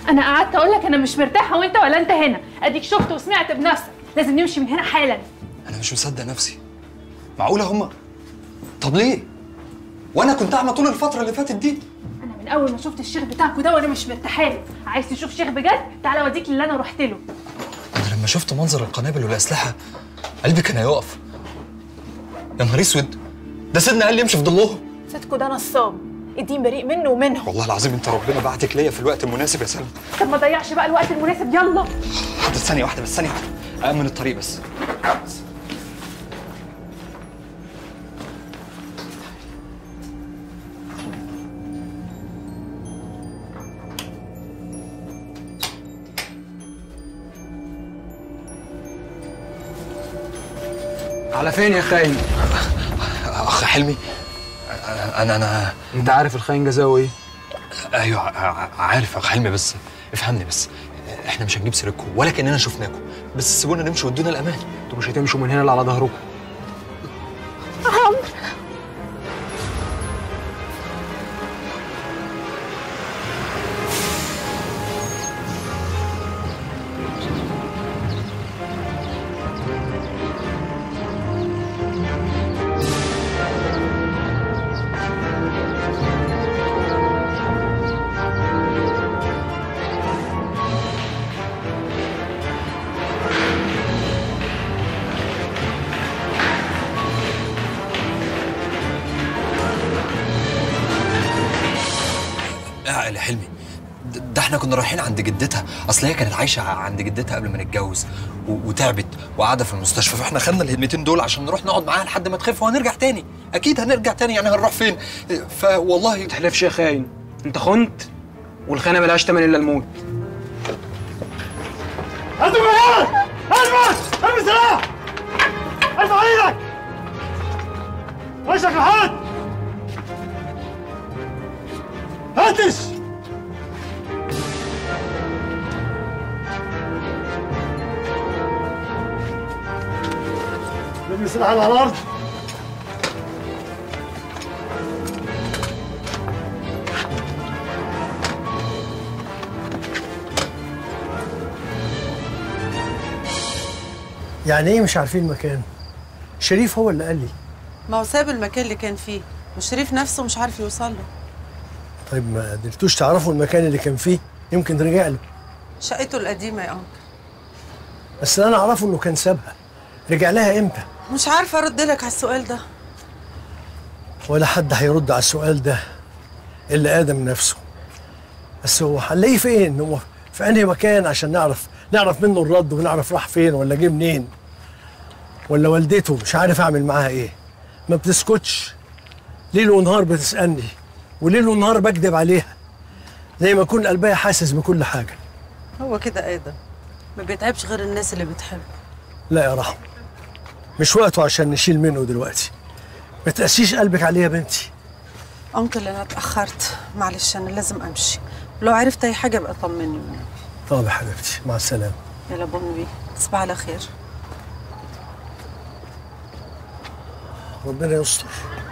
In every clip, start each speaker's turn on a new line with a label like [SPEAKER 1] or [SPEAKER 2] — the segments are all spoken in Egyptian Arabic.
[SPEAKER 1] انا قعدت اقول لك انا مش مرتاحه وانت ولا انت هنا اديك شفت وسمعت بنفسك لازم نمشي من هنا حالا
[SPEAKER 2] انا مش مصدق نفسي معقوله هما طب ليه وانا كنت اعمى طول الفتره اللي فاتت دي
[SPEAKER 1] انا من اول ما شفت الشيخ بتاعكوا ده وانا مش مرتاحه له عايز تشوف شيخ بجد تعالى اوديك اللي انا رحت له
[SPEAKER 2] انا لما شفت منظر القنابل والاسلحه قلبي كان هيقف يا نهار اسود ده سيدنا قال لي امشي في ضلهم
[SPEAKER 1] صدقوا ده نصاب الدين بريء منه ومنهم
[SPEAKER 2] والله العظيم انت ربنا بعتك ليا في الوقت المناسب يا سلمى
[SPEAKER 1] طب ما ضيعش بقى الوقت المناسب يلا
[SPEAKER 2] حاضر ثانيه واحده بس ثانيه واحده امن الطريق بس بس.
[SPEAKER 3] على فين يا خاين؟
[SPEAKER 2] اخ حلمي انا انا
[SPEAKER 3] انت عارف الخاين جزاؤه ايه؟
[SPEAKER 2] ايوه ع- عارف يا اخ حلمي بس افهمني بس احنا مش هنجيب سيرتكم ولا كاننا شفناكم بس سيبونا نمشي وادونا الامان
[SPEAKER 3] انتوا مش هتمشوا من هنا الا على ظهركم
[SPEAKER 2] اعقل يا حلمي ده- ده احنا كنا رايحين عند جدتها اصل هي كانت عايشه عند جدتها قبل ما نتجوز و- وتعبت وقاعده في المستشفى فاحنا خدنا الهدمتين دول عشان نروح نقعد معاها لحد ما تخف وهنرجع تاني اكيد هنرجع تاني يعني هنروح فين فوالله
[SPEAKER 3] ما تحلفش يا خاين انت خنت والخيانه ملهاش تمن الا الموت
[SPEAKER 4] هاتوا معاك ارمى ارمي سلاح ارفع ايدك وشك لحد هاتش ارمي السلاح على الارض
[SPEAKER 5] يعني ايه مش عارفين المكان شريف هو اللي قال لي
[SPEAKER 6] ما هو ساب المكان اللي كان فيه وشريف نفسه مش عارف يوصل له
[SPEAKER 5] طيب ما قدرتوش تعرفوا المكان اللي كان فيه يمكن رجع له
[SPEAKER 6] شقته القديمة يا أنكل
[SPEAKER 5] بس اللي انا اعرفه انه كان سابها رجع لها امتى
[SPEAKER 6] مش عارفة أرد لك على السؤال ده
[SPEAKER 5] ولا حد هيرد على السؤال ده الا ادم نفسه بس هو هنلاقيه فين هو في انهي مكان عشان نعرف نعرف منه الرد ونعرف راح فين ولا جه منين ولا والدته مش عارف اعمل معاها ايه ما بتسكتش ليل ونهار بتسالني وليل ونهار بكذب عليها زي ما يكون قلبها حاسس بكل حاجه
[SPEAKER 6] هو كده آدم ما بيتعبش غير الناس اللي بتحبه
[SPEAKER 5] لا يا رحمة مش وقته عشان نشيل منه دلوقتي ما تقسيش قلبك عليه يا بنتي
[SPEAKER 6] أنكل أنا اتأخرت معلش أنا لازم أمشي لو عرفت أي حاجة بقى طمني
[SPEAKER 5] طب يا حبيبتي مع السلامة
[SPEAKER 6] يلا بومبي تصبح على خير
[SPEAKER 5] ربنا يستر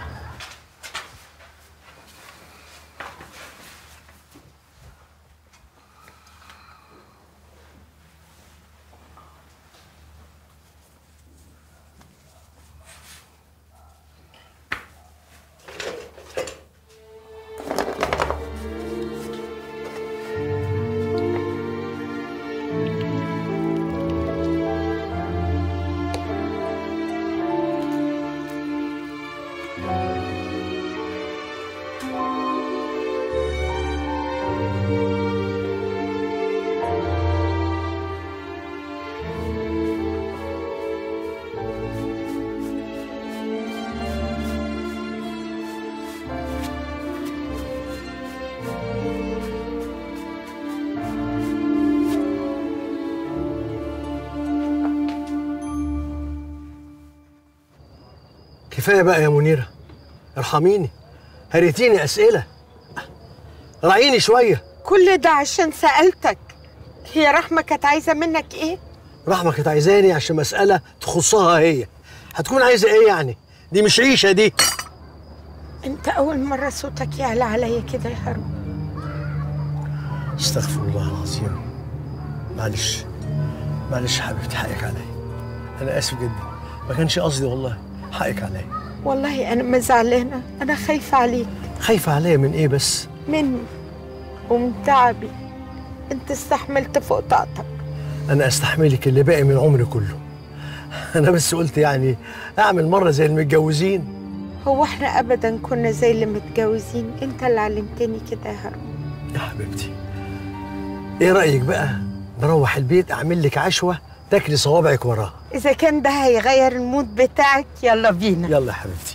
[SPEAKER 5] كفاية بقى يا منيرة ارحميني هريتيني أسئلة راعيني شوية
[SPEAKER 7] كل ده عشان سألتك هي رحمة كانت عايزة منك ايه؟
[SPEAKER 5] رحمة كانت عايزاني عشان مسألة تخصها هي هتكون عايزة ايه يعني دي مش عيشة دي
[SPEAKER 7] انت أول مرة صوتك يعلى عليا كده يا هارون
[SPEAKER 5] استغفر الله العظيم معلش معلش حبيبتي حقك عليا انا اسف جدا ما كانش قصدي والله حقك عليا
[SPEAKER 7] والله انا ما زعلانه انا خايفه عليك
[SPEAKER 5] خايفه عليا من ايه بس
[SPEAKER 7] مني ومن تعبي انت استحملت فوق طاقتك
[SPEAKER 5] انا استحملك اللي باقي من عمري كله انا بس قلت يعني اعمل مره زي المتجوزين
[SPEAKER 7] هو احنا ابدا كنا زي اللي متجوزين انت اللي علمتني كده يا هارون
[SPEAKER 5] يا حبيبتي ايه رايك بقى نروح البيت اعمل لك عشوه تاكلي صوابعك وراها
[SPEAKER 7] اذا كان ده هيغير المود بتاعك يلا بينا
[SPEAKER 5] يلا يا حبيبتي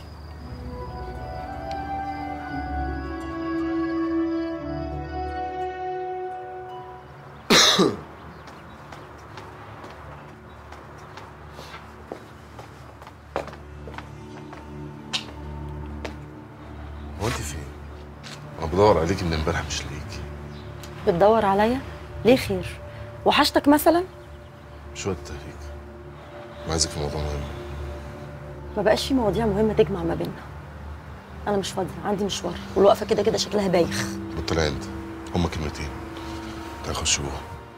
[SPEAKER 8] هو انت فين؟ انا بدور عليكي من امبارح مش لاقيكي
[SPEAKER 9] بتدور عليا ليه خير وحشتك مثلا
[SPEAKER 8] مش وقت تهريج انا عايزك في موضوع مهم
[SPEAKER 9] ما بقاش في مواضيع مهمه تجمع ما بيننا انا مش فاضيه عندي مشوار والوقفه كده كده شكلها بايخ
[SPEAKER 8] بطلع انت هما كلمتين تعالى خش جوه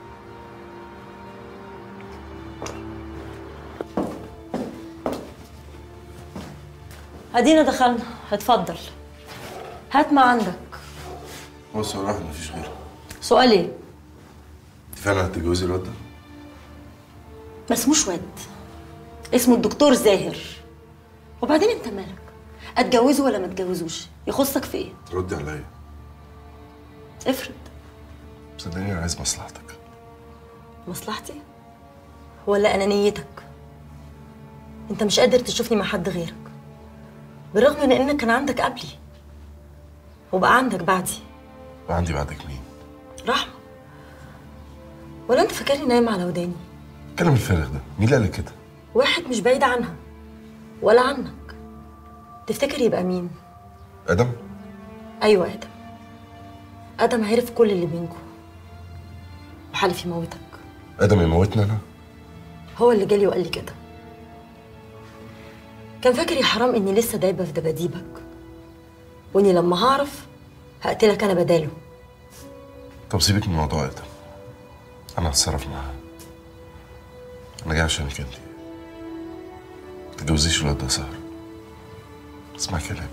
[SPEAKER 9] ادينا دخلنا اتفضل هات ما عندك
[SPEAKER 8] هو السؤال واحد مفيش غيره
[SPEAKER 9] سؤال ايه
[SPEAKER 8] انت فعلا هتتجوزي الواد ده؟
[SPEAKER 9] ما اسموش واد اسمه الدكتور زاهر وبعدين انت مالك اتجوزه ولا ما اتجوزوش يخصك في ايه
[SPEAKER 8] تردي عليا
[SPEAKER 9] افرض
[SPEAKER 8] صدقني انا عايز مصلحتك
[SPEAKER 9] مصلحتي ولا انانيتك انت مش قادر تشوفني مع حد غيرك بالرغم من انك كان عندك قبلي وبقى عندك بعدي
[SPEAKER 8] بقى عندي بعدك مين؟
[SPEAKER 9] رحمه ولا انت فاكرني نايم على وداني
[SPEAKER 8] الكلام الفارغ ده مين اللي قال لك كده؟
[SPEAKER 9] واحد مش بعيد عنها ولا عنك تفتكر يبقى مين
[SPEAKER 8] ادم؟
[SPEAKER 9] ايوه ادم ادم عرف كل اللي بينكم وحلف يموتك
[SPEAKER 8] ادم يموتني انا؟
[SPEAKER 9] هو اللي جالي وقال لي كده كان فاكر يا حرام اني لسه دايبه في دباديبك واني لما هعرف هقتلك انا بداله
[SPEAKER 8] طب سيبك من موضوع ادم انا هتصرف معاه انا جاي عشانك انت ما تتجوزيش الواد ده يا سهر اسمع كلامي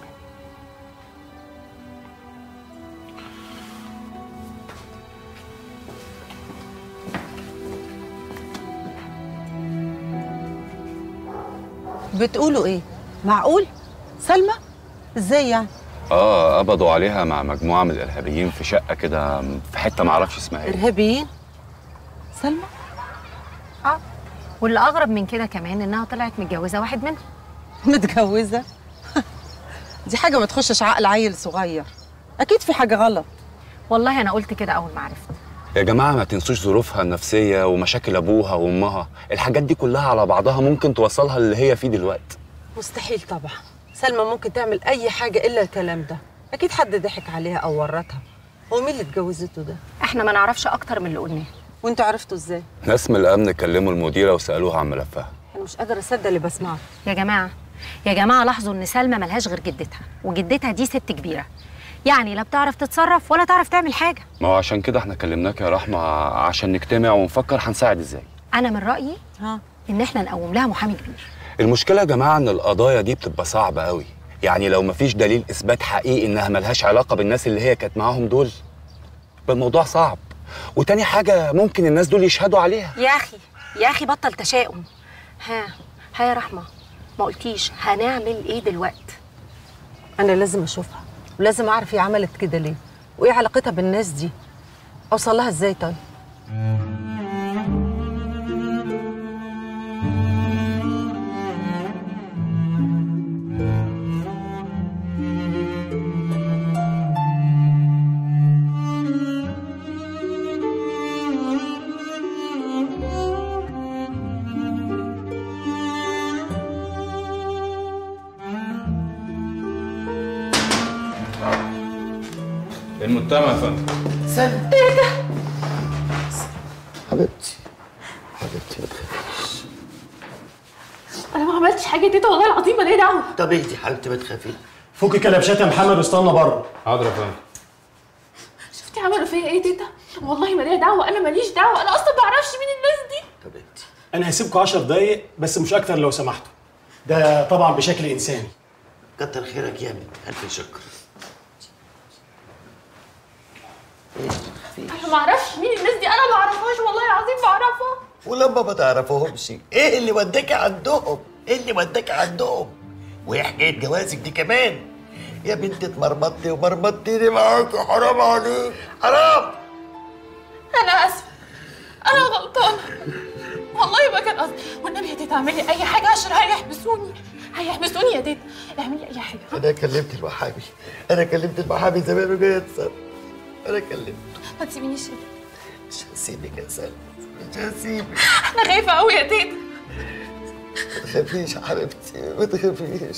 [SPEAKER 6] بتقولوا ايه معقول سلمى ازاي يعني
[SPEAKER 10] اه قبضوا عليها مع مجموعه من الارهابيين في شقه كده في حته معرفش اسمها ايه
[SPEAKER 6] ارهابيين سلمى
[SPEAKER 11] اه واللي اغرب من كده كمان انها طلعت متجوزه واحد منهم
[SPEAKER 6] متجوزه دي حاجه ما تخشش عقل عيل صغير اكيد في حاجه غلط
[SPEAKER 11] والله انا قلت كده اول ما عرفت
[SPEAKER 10] يا جماعه ما تنسوش ظروفها النفسيه ومشاكل ابوها وامها الحاجات دي كلها على بعضها ممكن توصلها اللي هي فيه دلوقتي
[SPEAKER 6] مستحيل طبعا سلمى ممكن تعمل اي حاجه الا الكلام ده اكيد حد ضحك عليها او ورطها هو مين اللي اتجوزته ده
[SPEAKER 11] احنا ما نعرفش اكتر من اللي قلناه
[SPEAKER 6] وانتوا عرفتوا ازاي
[SPEAKER 10] ناس من الامن كلموا المديره وسالوها عن ملفها
[SPEAKER 6] انا مش قادره اصدق اللي بسمعه
[SPEAKER 11] يا جماعه يا جماعه لاحظوا ان سلمى ملهاش غير جدتها وجدتها دي ست كبيره يعني لا بتعرف تتصرف ولا تعرف تعمل حاجه
[SPEAKER 10] ما هو عشان كده احنا كلمناك يا رحمه عشان نجتمع ونفكر هنساعد ازاي
[SPEAKER 11] انا من رايي
[SPEAKER 6] ها
[SPEAKER 11] ان احنا نقوم لها محامي كبير
[SPEAKER 10] المشكله يا جماعه ان القضايا دي بتبقى صعبه قوي يعني لو مفيش دليل اثبات حقيقي انها ملهاش علاقه بالناس اللي هي كانت معاهم دول يبقى الموضوع صعب وتاني حاجه ممكن الناس دول يشهدوا عليها
[SPEAKER 11] يا اخي يا اخي بطل تشاؤم ها ها يا رحمه ما قلتيش هنعمل ايه دلوقتي
[SPEAKER 6] انا لازم اشوفها ولازم اعرف هي عملت كده ليه وايه علاقتها بالناس دي اوصل لها ازاي طيب
[SPEAKER 3] المتهم يا فندم
[SPEAKER 5] سلمى حبيبتي حبيبتي ما تخافيش
[SPEAKER 1] انا ما عملتش حاجه يا تيتا والله العظيم مالي دعوه
[SPEAKER 5] طب اهدي حبيبتي ما تخافيش
[SPEAKER 4] فك كلبشات يا محمد واستنى بره
[SPEAKER 3] حاضر يا فندم
[SPEAKER 1] شفتي عملوا فيا ايه تيتا والله ما ليا دعوه انا ماليش دعوه انا اصلا ما اعرفش مين الناس دي
[SPEAKER 12] طب انت
[SPEAKER 4] انا هسيبكم 10 دقايق بس مش اكتر لو سمحتوا ده طبعا بشكل انساني
[SPEAKER 12] كتر خيرك يا ابني الف شكر
[SPEAKER 1] انا ما اعرفش مين الناس دي انا ما اعرفهاش والله العظيم ما اعرفها
[SPEAKER 12] ولما ما تعرفهمش ايه اللي وداك عندهم ايه اللي وداك عندهم وايه حكايه جوازك دي كمان يا بنت اتمرمطتي ومرمطتيني معاك حرام عليك حرام
[SPEAKER 1] انا اسفه انا غلطانه والله ما كان قصدي والنبي يا تيتا اعملي اي حاجه عشان هيحبسوني هيحبسوني يا تيتا اعملي اي حاجه
[SPEAKER 12] انا كلمت المحامي انا كلمت المحامي زمان وجاي اتصرف انا كلمته
[SPEAKER 1] ما تسيبينيش كده
[SPEAKER 12] مش هسيبك يا سلمى مش هسيبك
[SPEAKER 1] انا خايفه قوي يا تيتا
[SPEAKER 12] ما تخافيش يا حبيبتي ما تخافيش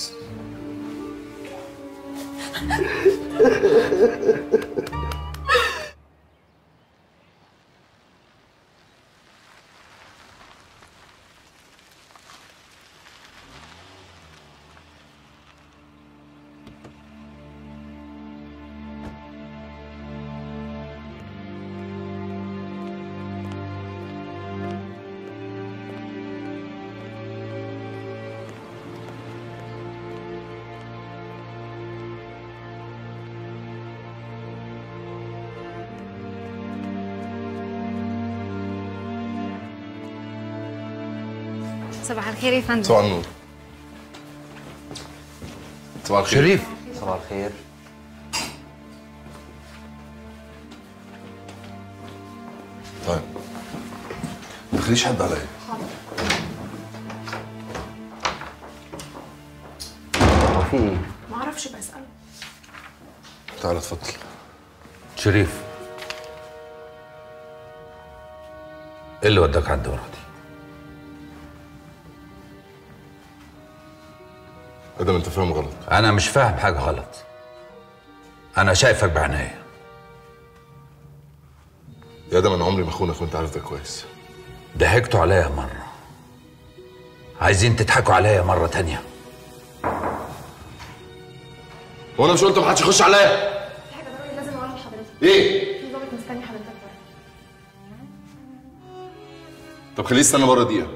[SPEAKER 11] صباح الخير يا فندم
[SPEAKER 8] صباح النور صباح الخير
[SPEAKER 2] شريف صباح الخير
[SPEAKER 8] طيب ما تخليش حد عليا
[SPEAKER 2] هو في ايه؟
[SPEAKER 1] ما اعرفش بساله
[SPEAKER 8] تعالى اتفضل
[SPEAKER 13] شريف ايه اللي وداك عند مراتي؟
[SPEAKER 8] ادم انت فاهم غلط
[SPEAKER 13] انا مش فاهم حاجه غلط انا شايفك بعناية
[SPEAKER 8] يا ادم انا عمري ما اخونك وانت عارف ده كويس
[SPEAKER 13] ضحكتوا عليا مره عايزين تضحكوا عليا مره تانية
[SPEAKER 8] وانا مش قلت محدش يخش عليا
[SPEAKER 1] في حاجه ضروري لازم اقولها لحضرتك
[SPEAKER 8] ايه
[SPEAKER 1] في ضابط مستني حضرتك بره
[SPEAKER 8] طب خليه يستنى بره دقيقه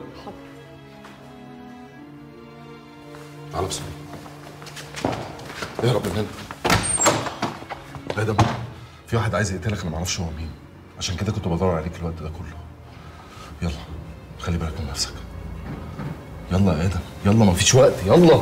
[SPEAKER 8] تعالى بسرعه اهرب من هنا ادم في واحد عايز يقتلك انا ما اعرفش هو مين عشان كده كنت بدور عليك الوقت ده كله يلا خلي بالك من نفسك يلا يا ادم يلا ما فيش وقت يلا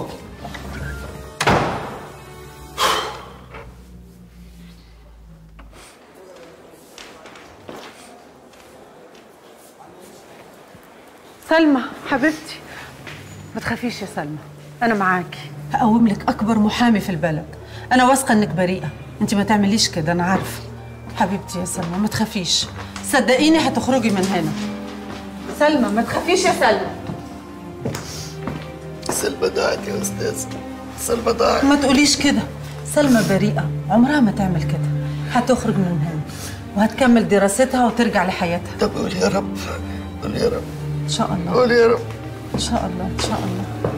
[SPEAKER 6] سلمى حبيبتي ما تخافيش يا سلمى انا معاكي هقوم لك اكبر محامي في البلد انا واثقه انك بريئه انت ما تعمليش كده انا عارفه حبيبتي يا سلمى ما تخافيش صدقيني هتخرجي من هنا سلمى ما تخافيش يا سلمى
[SPEAKER 12] سلمى ضاعت يا استاذ سلمى ضاعت
[SPEAKER 6] ما تقوليش كده سلمى بريئه عمرها ما تعمل كده هتخرج من هنا وهتكمل دراستها وترجع لحياتها
[SPEAKER 12] طب قولي يا رب قولي يا رب
[SPEAKER 6] ان شاء الله
[SPEAKER 12] قولي يا رب
[SPEAKER 6] ان شاء الله ان شاء الله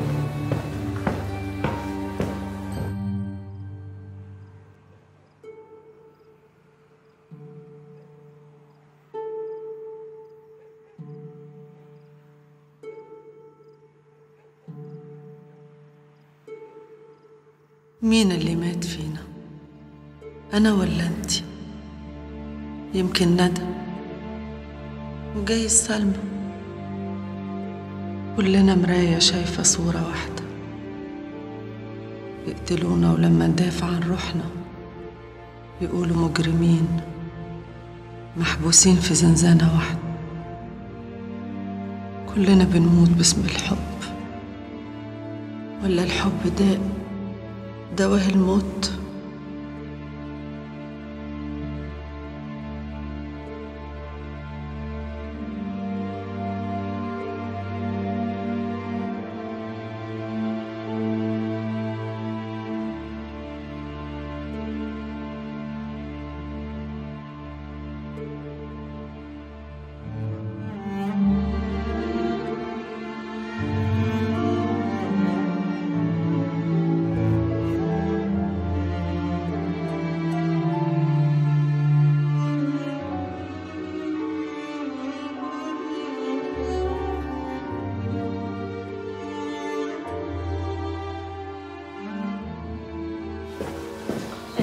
[SPEAKER 6] مين اللي مات فينا انا ولا انت يمكن ندى وجاي سلمى كلنا مراية شايفة صورة واحدة يقتلونا ولما ندافع عن روحنا يقولوا مجرمين محبوسين في زنزانة واحدة كلنا بنموت باسم الحب ولا الحب داء دواه الموت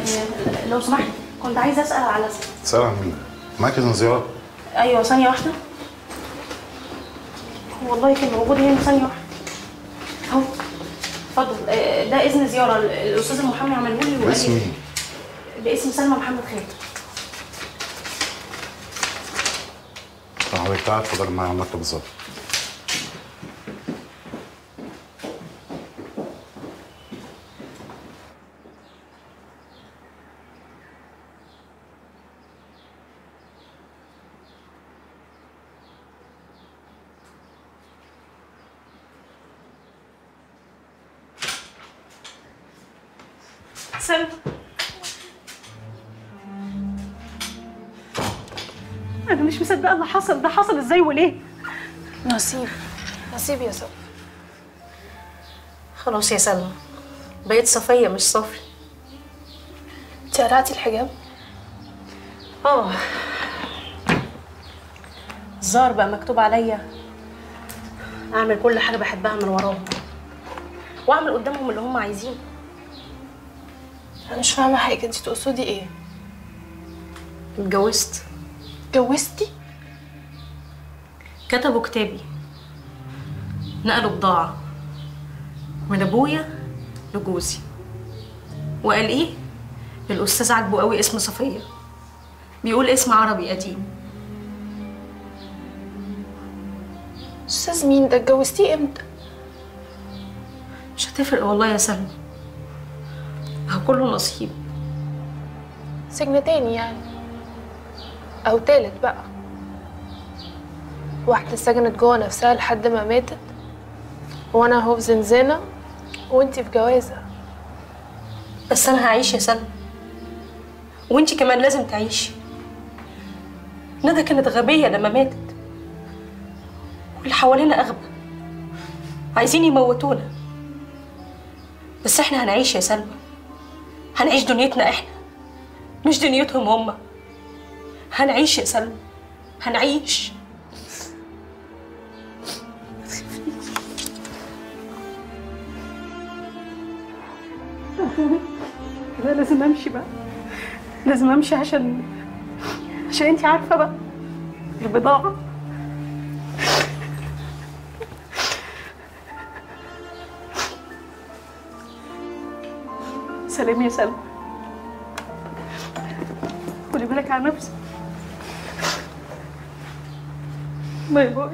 [SPEAKER 14] لو سمحت كنت عايزه اسال على
[SPEAKER 15] سلام منك معاك اذن زياره
[SPEAKER 14] ايوه ثانيه واحده والله كان موجود هنا ثانيه واحده اهو اتفضل آه، ده اذن زياره ال- الاستاذ المحامي عمله لي وقال
[SPEAKER 15] باسم
[SPEAKER 14] لي
[SPEAKER 15] مين؟
[SPEAKER 14] باسم سلمى محمد خالد
[SPEAKER 15] طب حضرتك تعال اتفضل معايا على المكتب بالظبط
[SPEAKER 14] سلمى انا مش مصدقه اللي حصل ده حصل ازاي وليه
[SPEAKER 1] نصيب نصيب يا صبري
[SPEAKER 14] خلاص يا سلمى بقيت صفيه مش صافي
[SPEAKER 1] انت قلعتي الحجاب
[SPEAKER 14] اه الظاهر بقى مكتوب عليا اعمل كل حاجه بحبها من وراهم واعمل قدامهم اللي هم عايزينه
[SPEAKER 1] انا مش فاهمه حاجه انت تقصدي ايه
[SPEAKER 14] اتجوزت
[SPEAKER 1] اتجوزتي
[SPEAKER 14] كتبوا كتابي نقلوا بضاعة من أبويا لجوزي وقال إيه؟ الأستاذ عاجبه قوي اسم صفية بيقول اسم عربي قديم
[SPEAKER 1] استاذ مين ده اتجوزتيه امتى
[SPEAKER 14] مش هتفرق والله يا سلمى هو كله نصيب
[SPEAKER 1] سجن تاني يعني او تالت بقى واحدة سجنت جوه نفسها لحد ما ماتت وانا اهو في زنزانة وانتي في جوازة
[SPEAKER 14] بس أنا هعيش يا سلمى وانتي كمان لازم تعيشي ندى كانت غبية لما ماتت واللي حوالينا أغبى عايزين يموتونا بس احنا هنعيش يا سلمى هنعيش دنيتنا احنا مش دنيتهم هما هنعيش يا سلمى هنعيش لا لازم امشي بقى لازم امشي عشان عشان انتي عارفه بقى البضاعه سلام يا سلمى خدي بالك على نفسك باي باي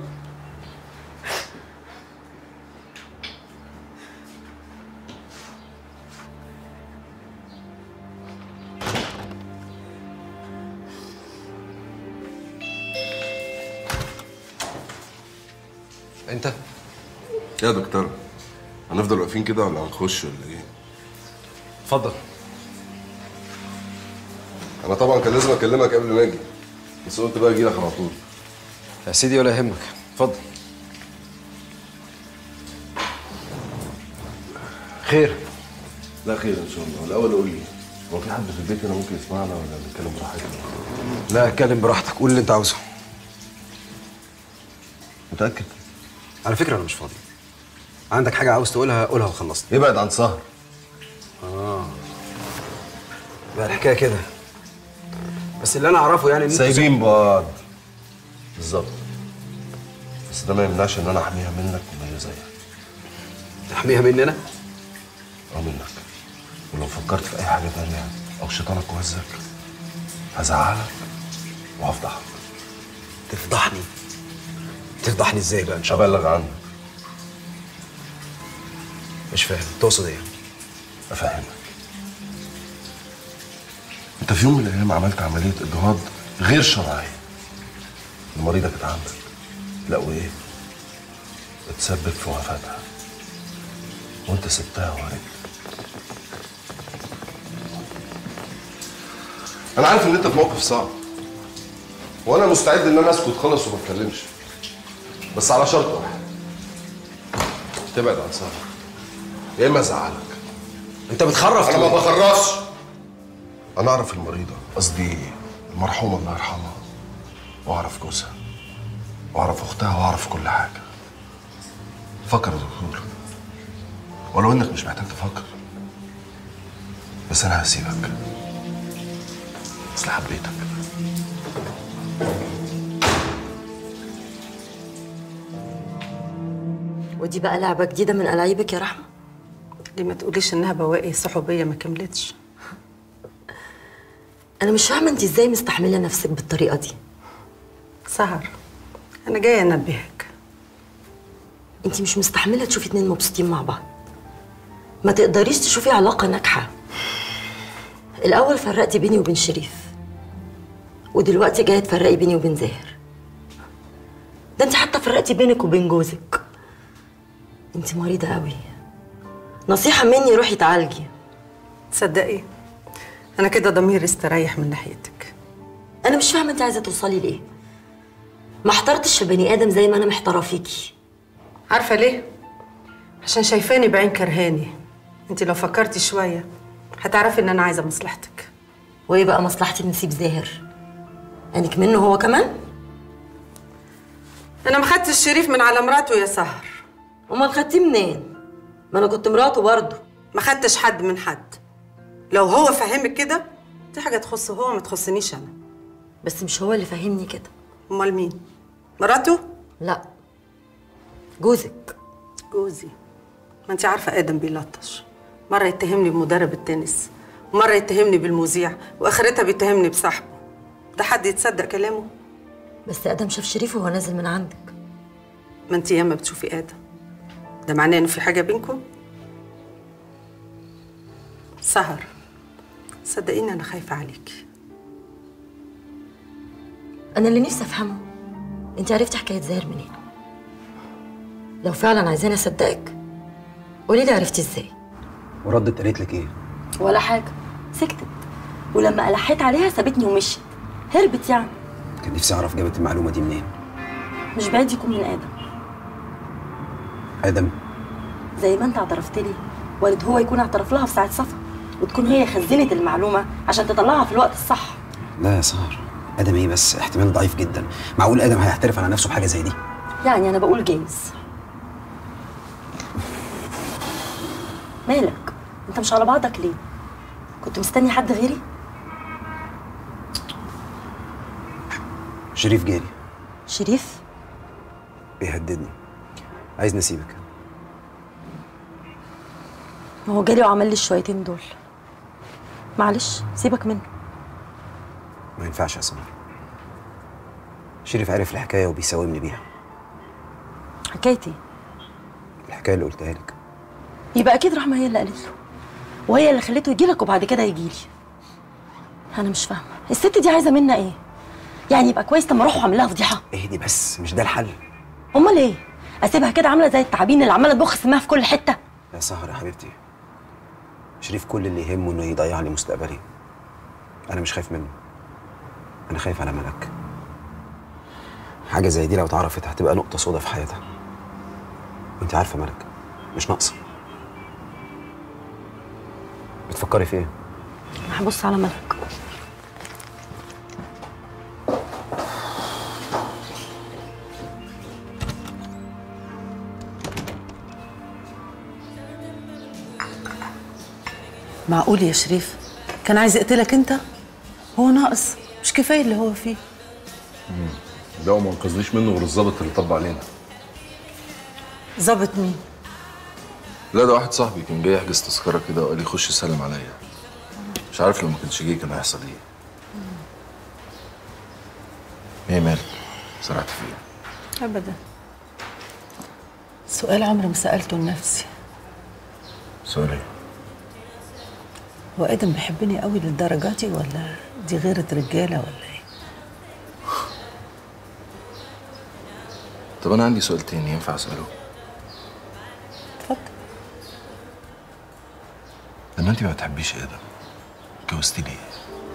[SPEAKER 2] انت
[SPEAKER 8] يا دكتور هنفضل واقفين كده ولا هنخش ولا ايه؟
[SPEAKER 2] اتفضل
[SPEAKER 8] انا طبعا كان لازم اكلمك قبل ما اجي بس قلت بقى اجي لك على طول
[SPEAKER 2] يا سيدي ولا يهمك اتفضل خير
[SPEAKER 8] لا خير ان شاء الله الاول قول لي هو في حد في البيت هنا ممكن يسمعنا ولا نتكلم براحتنا؟
[SPEAKER 2] لا اتكلم براحتك قول اللي انت عاوزه
[SPEAKER 8] متاكد؟
[SPEAKER 2] على فكره انا مش فاضي عندك حاجه عاوز تقولها قولها وخلصت
[SPEAKER 8] ابعد عن سهر
[SPEAKER 2] اه بقى الحكايه كده بس اللي انا اعرفه يعني ان انتوا
[SPEAKER 8] سايبين بعض بالظبط بس ده ما يمنعش ان انا احميها منك وما هي زيك
[SPEAKER 2] تحميها مني انا؟
[SPEAKER 8] اه منك ولو فكرت في اي حاجه تانية او شيطانك وهزك هزعلك وهفضحك
[SPEAKER 2] تفضحني تفضحني ازاي بقى ان شاء
[SPEAKER 8] الله ابلغ عنك
[SPEAKER 2] مش فاهم تقصد ايه
[SPEAKER 8] افهمك انت في يوم من الايام عملت عمليه اجهاض غير شرعيه المريضه كانت عندك لقوا ايه اتسبب في وفاتها وانت سبتها وهربت انا عارف ان انت في موقف صعب وانا مستعد ان انا اسكت خالص وما اتكلمش بس على شرط واحد تبعد عن سهر يا اما ازعلك
[SPEAKER 2] انت بتخرف
[SPEAKER 8] انا ما
[SPEAKER 2] ليه؟
[SPEAKER 8] بخرفش انا اعرف المريضه قصدي المرحومه الله يرحمها واعرف جوزها واعرف اختها واعرف كل حاجه فكر يا دكتور ولو انك مش محتاج تفكر بس انا هسيبك اصل حبيتك
[SPEAKER 9] ودي بقى لعبة جديدة من ألاعيبك يا رحمة
[SPEAKER 6] دي ما تقوليش انها بواقي صحوبيه ما كملتش
[SPEAKER 9] أنا مش فاهمة أنت إزاي مستحملة نفسك بالطريقة دي
[SPEAKER 6] سهر انا جايه انبهك
[SPEAKER 9] أنت مش مستحملة تشوفي اتنين مبسوطين مع بعض ما تقدريش تشوفي علاقة ناجحة الأول فرقتي بيني وبين شريف ودلوقتي جاية تفرقي بيني وبين زاهر ده انت حتى فرقتي بينك وبين جوزك انت مريضة قوي نصيحة مني روحي تعالجي
[SPEAKER 6] تصدقي انا كده ضميري استريح من ناحيتك
[SPEAKER 9] انا مش فاهمة انت عايزة توصلي ليه ما احترتش في بني ادم زي ما انا محتاره فيكي
[SPEAKER 6] عارفه ليه عشان شايفاني بعين كرهاني انت لو فكرتي شويه هتعرفي ان انا عايزه مصلحتك
[SPEAKER 9] وايه بقى مصلحتي نسيب زاهر انك منه هو كمان
[SPEAKER 6] انا ما خدتش الشريف من على مراته يا سهر
[SPEAKER 9] امال خدتيه منين ما انا كنت مراته برضه
[SPEAKER 6] ما خدتش حد من حد لو هو فهمك كده دي حاجه تخصه هو ما تخصنيش انا
[SPEAKER 9] بس مش هو اللي فهمني كده
[SPEAKER 6] امال مين مراته
[SPEAKER 9] لا جوزك
[SPEAKER 6] جوزي ما انت عارفه ادم بيلطش مره يتهمني بمدرب التنس ومره يتهمني بالمذيع واخرتها بيتهمني بصاحبه ده حد يتصدق كلامه
[SPEAKER 9] بس ادم شاف شريف وهو نازل من عندك
[SPEAKER 6] ما انت ياما بتشوفي ادم ده معناه انه في حاجه بينكم سهر صدقيني انا خايفه عليكي
[SPEAKER 9] انا اللي نفسي افهمه انت عرفتي حكايه زاهر منين لو فعلا عايزاني اصدقك قولي لي عرفتي ازاي
[SPEAKER 16] وردت قالت لك ايه؟
[SPEAKER 9] ولا حاجه سكتت ولما ألحيت عليها سابتني ومشيت هربت يعني
[SPEAKER 16] كان نفسي اعرف جابت المعلومه دي منين؟
[SPEAKER 9] مش بعيد يكون من ادم
[SPEAKER 16] ادم
[SPEAKER 9] زي ما انت اعترفت لي وارد هو يكون اعترف لها في ساعه صفا وتكون هي خزنت المعلومه عشان تطلعها في الوقت الصح
[SPEAKER 16] لا يا سهر ادم ايه بس احتمال ضعيف جدا معقول ادم هيعترف على نفسه بحاجه زي دي
[SPEAKER 9] يعني انا بقول جايز مالك انت مش على بعضك ليه كنت مستني حد غيري
[SPEAKER 16] شريف جالي
[SPEAKER 9] شريف
[SPEAKER 16] بيهددني عايز نسيبك
[SPEAKER 9] ما هو جالي وعمل لي الشويتين دول معلش سيبك منه
[SPEAKER 16] ما ينفعش يا سمر شريف عرف الحكايه وبيساومني بيها
[SPEAKER 9] حكايتي
[SPEAKER 16] الحكايه اللي قلتها لك
[SPEAKER 9] يبقى اكيد رحمه هي اللي قالت له وهي اللي خليته يجي لك وبعد كده يجي لي انا مش فاهمه الست دي عايزه منا ايه يعني يبقى كويس لما اروح واعمل لها فضيحه
[SPEAKER 16] اهدي بس مش ده الحل
[SPEAKER 9] امال ايه اسيبها كده عامله زي التعابين اللي عماله تبخ سمها في كل حته
[SPEAKER 16] يا سهر يا حبيبتي شريف كل اللي يهمه انه يضيع لي مستقبلي انا مش خايف منه انا خايف على ملك حاجه زي دي لو اتعرفت هتبقى نقطه سودا في حياتها وانت عارفه ملك مش ناقصه بتفكري في ايه
[SPEAKER 9] انا هبص على ملك
[SPEAKER 6] معقول يا شريف كان عايز يقتلك انت هو ناقص مش كفايه اللي هو فيه
[SPEAKER 8] ده وما انقذنيش منه غير الظابط اللي طب علينا
[SPEAKER 6] ظابط مين
[SPEAKER 8] لا ده واحد صاحبي كان جاي يحجز تذكره كده وقال لي خش سلم عليا مش عارف لو ما كانش جه كان هيحصل ايه ايه مالك سرعت فيه
[SPEAKER 6] ابدا سؤال عمري ما سالته لنفسي
[SPEAKER 8] سؤال ايه
[SPEAKER 6] هو ادم بيحبني قوي للدرجه دي ولا دي غيرة رجاله ولا ايه
[SPEAKER 8] طب انا عندي سؤال تاني ينفع اساله
[SPEAKER 6] اتفضل
[SPEAKER 8] لما انت ما بتحبيش ادم اتجوزتي ليه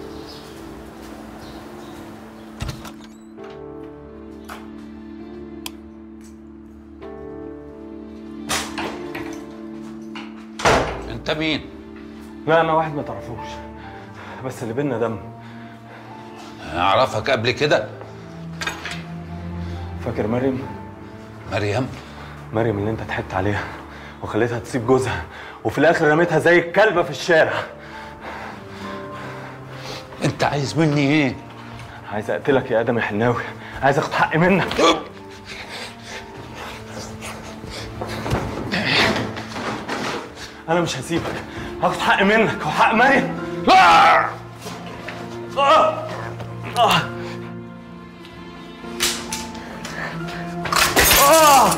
[SPEAKER 13] انت مين؟
[SPEAKER 4] لا انا واحد ما تعرفوش بس اللي بينا دم
[SPEAKER 13] اعرفك قبل كده
[SPEAKER 4] فاكر مريم
[SPEAKER 13] مريم
[SPEAKER 4] مريم اللي انت ضحكت عليها وخليتها تسيب جوزها وفي الاخر رميتها زي الكلبه في الشارع
[SPEAKER 15] انت عايز مني ايه
[SPEAKER 4] عايز اقتلك يا ادم يا حناوي عايز اخد حقي منك انا مش هسيبك هاخد حقي منك وحق مريم آه! آه! آه! آه!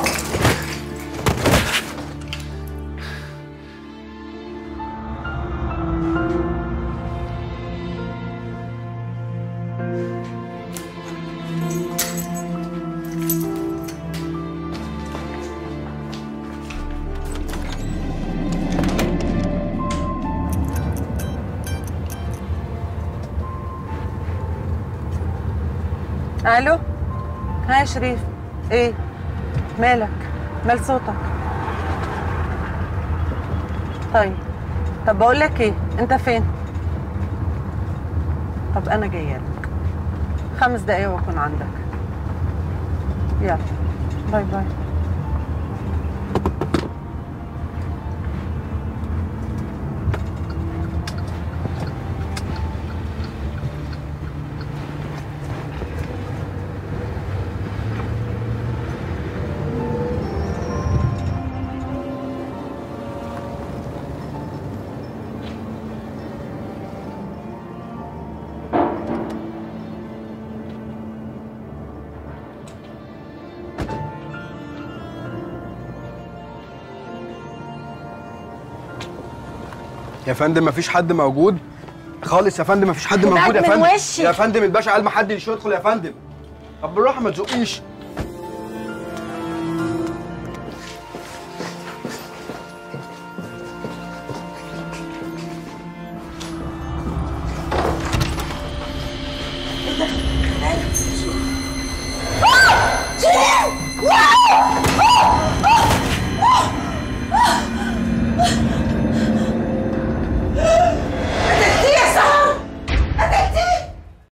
[SPEAKER 6] الو ها يا شريف ايه مالك مال صوتك طيب طب بقول لك ايه انت فين طب انا جايه لك خمس دقايق واكون عندك يلا باي باي
[SPEAKER 17] يا فندم مفيش حد موجود خالص يا فندم مفيش حد
[SPEAKER 18] ابعد
[SPEAKER 17] موجود يا
[SPEAKER 18] من
[SPEAKER 17] فندم
[SPEAKER 18] وشي.
[SPEAKER 17] يا فندم الباشا قال ما حدش يدخل يا فندم طب بالراحه ما تزقيش